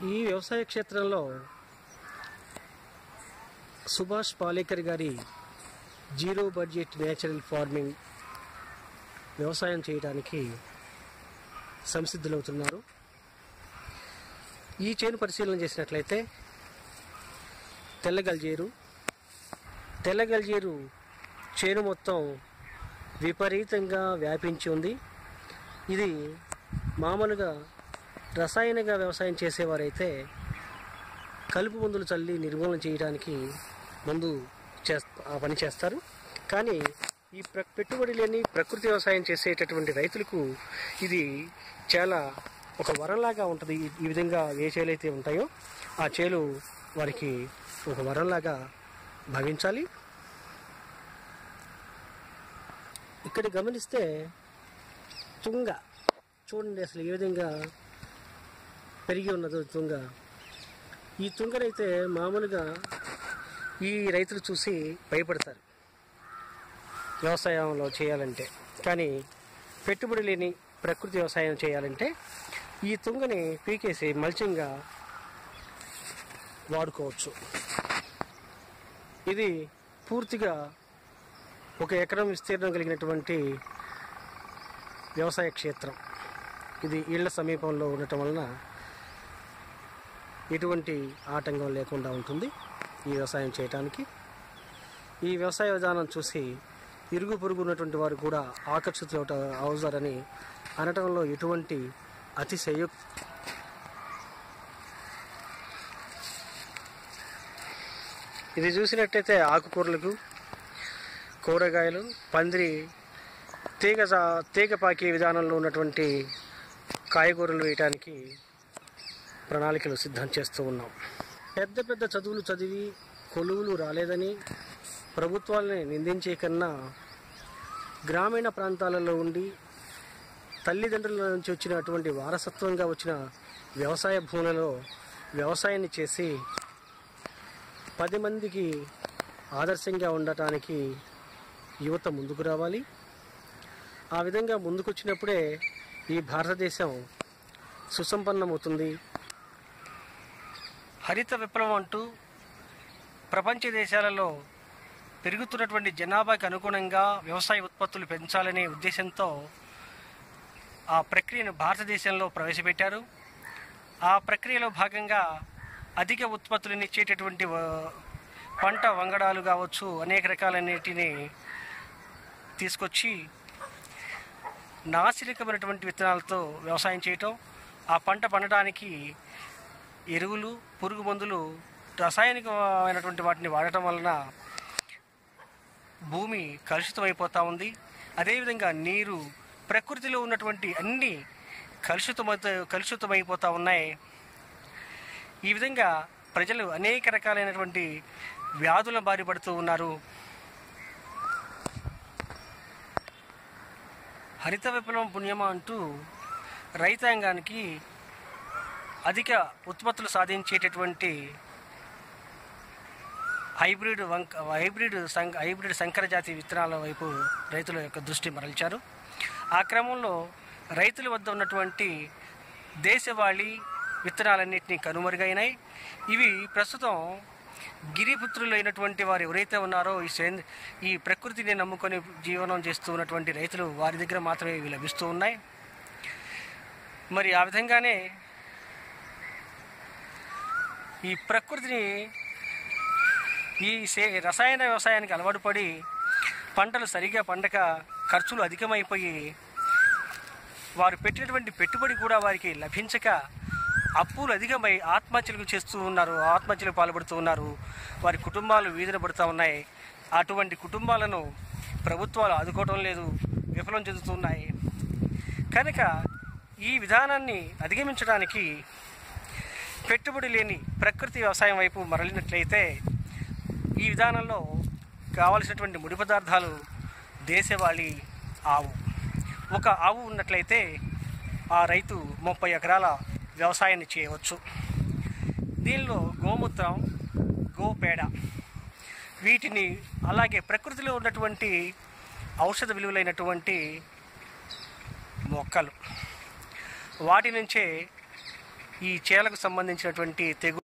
ఈ వ్యవసాయ క్షేత్రంలో సుభాష్ పాలేకర్ గారి జీరో బడ్జెట్ నేచురల్ ఫార్మింగ్ వ్యవసాయం చేయడానికి సంసిద్ధులవుతున్నారు ఈ చేను పరిశీలన చేసినట్లయితే తెల్ల గల్జేరు తెల్ల గల్జేరు చేను మొత్తం విపరీతంగా వ్యాపించి ఉంది ఇది మామూలుగా రసాయనిక వ్యవసాయం చేసేవారైతే కలుపు మందులు చల్లి నిర్మూలన చేయడానికి ముందు చేస్త ఆ పని చేస్తారు కానీ ఈ ప్ర పెట్టుబడి లేని ప్రకృతి వ్యవసాయం చేసేటటువంటి రైతులకు ఇది చాలా ఒక వరంలాగా ఉంటుంది ఈ- ఈ విధంగా ఏ చేలు అయితే ఉంటాయో ఆ చేలు వారికి ఒక వరంలాగా భావించాలి ఇక్కడ గమనిస్తే తుంగ చూడండి అసలు ఏ విధంగా పెరిగి ఉన్నదో తుంగ ఈ తుంగనైతే మామూలుగా ఈ రైతులు చూసి భయపడతారు వ్యవసాయంలో చేయాలంటే కానీ పెట్టుబడి లేని ప్రకృతి వ్యవసాయం చేయాలంటే ఈ తుంగని పీకేసి మల్చింగ్గా వాడుకోవచ్చు ఇది పూర్తిగా ఒక ఎకరం విస్తీర్ణం కలిగినటువంటి వ్యవసాయ క్షేత్రం ఇది ఇళ్ల సమీపంలో ఉండటం వలన ఎటువంటి ఆటంకం లేకుండా ఉంటుంది ఈ వ్యవసాయం చేయటానికి ఈ వ్యవసాయ విధానం చూసి ఇరుగు పొరుగు ఉన్నటువంటి వారు కూడా ఆకర్షితులు అవుట- అవుతారని అనటంలో ఎటువంటి అతిశయో ఇది చూసినట్టయితే ఆకుకూరలకు కూరగాయలు పందిరి తీగ సా- తీగ పాకే విధానంలో ఉన్నటువంటి కాయగూరలు వేయటానికి ప్రణాళికలు సిద్ధం చేస్తూ ఉన్నాం పెద్ద పెద్ద చదువులు చదివి కొలువులు రాలేదని ప్రభుత్వాలని నిందించే కన్నా గ్రామీణ ప్రాంతాలలో ఉండి తల్లిదండ్రుల నుంచి వచ్చినటువంటి వారసత్వంగా వచ్చిన వ్యవసాయ భూములలో వ్యవసాయాన్ని చేసి పది మందికి ఆదర్శంగా ఉండటానికి యువత ముందుకు రావాలి ఆ విధంగా ముందుకొచ్చినప్పుడే ఈ భారతదేశం సుసంపన్నమవుతుంది హరిత విప్లవం అంటూ ప్రపంచ దేశాలలో పెరుగుతున్నటువంటి జనాభాకి అనుగుణంగా వ్యవసాయ ఉత్పత్తులు పెంచాలనే ఉద్దేశంతో ఆ ప్రక్రియను భారతదేశంలో ప్రవేశపెట్టారు ఆ ప్రక్రియలో భాగంగా అధిక ఉత్పత్తులను ఇచ్చేటటువంటి వ- పంట వంగడాలు కావచ్చు అనేక రకాలన్నిటిని తీసుకొచ్చి నాసిరకమైనటువంటి విత్తనాలతో వ్యవసాయం చేయటం ఆ పంట పండటానికి ఎరువులు పురుగు మందులు రసాయనికమైనటువంటి వాటిని వాడటం వలన భూమి కలుషితమైపోతూ ఉంది అదేవిధంగా నీరు ప్రకృతిలో ఉన్నటువంటి అన్ని కలుషితమైతే కలుషితమైపోతూ ఉన్నాయి ఈ విధంగా ప్రజలు అనేక రకాలైనటువంటి వ్యాధుల బారి పడుతూ ఉన్నారు హరిత విప్లవం పుణ్యమా అంటూ రైతాంగానికి అధిక ఉత్పత్తులు సాధించేటటువంటి హైబ్రిడ్ వంక హైబ్రిడ్ సం హైబ్రిడ్ సంకర జాతి విత్తనాల వైపు రైతుల యొక్క దృష్టి మరల్చారు ఆ క్రమంలో రైతుల వద్ద ఉన్నటువంటి దేశవాళీ విత్తనాలన్నింటినీ కనుమరుగైనాయి ఇవి ప్రస్తుతం గిరిపుత్రులు అయినటువంటి వారు ఎవరైతే ఉన్నారో ఈ సేంద్ర ఈ ప్రకృతిని నమ్ముకొని జీవనం చేస్తూ ఉన్నటువంటి రైతులు వారి దగ్గర మాత్రమే ఇవి లభిస్తూ ఉన్నాయి మరి ఆ విధంగానే ఈ ప్రకృతిని ఈ సే రసాయన వ్యవసాయానికి అలవాటు పడి పంటలు సరిగా పండక ఖర్చులు అధికమైపోయి వారు పెట్టినటువంటి పెట్టుబడి కూడా వారికి లభించక అప్పులు అధికమై ఆత్మహత్యలకు చేస్తూ ఉన్నారు ఆత్మహత్యలకు పాల్పడుతూ ఉన్నారు వారి కుటుంబాలు వీధిన పడుతూ ఉన్నాయి అటువంటి కుటుంబాలను ప్రభుత్వాలు ఆదుకోవడం లేదు విఫలం చెందుతున్నాయి కనుక ఈ విధానాన్ని అధిగమించడానికి పెట్టుబడి లేని ప్రకృతి వ్యవసాయం వైపు మరలినట్లయితే ఈ విధానంలో కావలసినటువంటి ముడి పదార్థాలు దేశవాళీ ఆవు ఒక ఆవు ఉన్నట్లయితే ఆ రైతు ముప్పై ఎకరాల వ్యవసాయాన్ని చేయవచ్చు దీనిలో గోమూత్రం గోపేడ వీటిని అలాగే ప్రకృతిలో ఉన్నటువంటి ఔషధ విలువలైనటువంటి మొక్కలు వాటి నుంచే ఈ చేలకు సంబంధించినటువంటి తెగు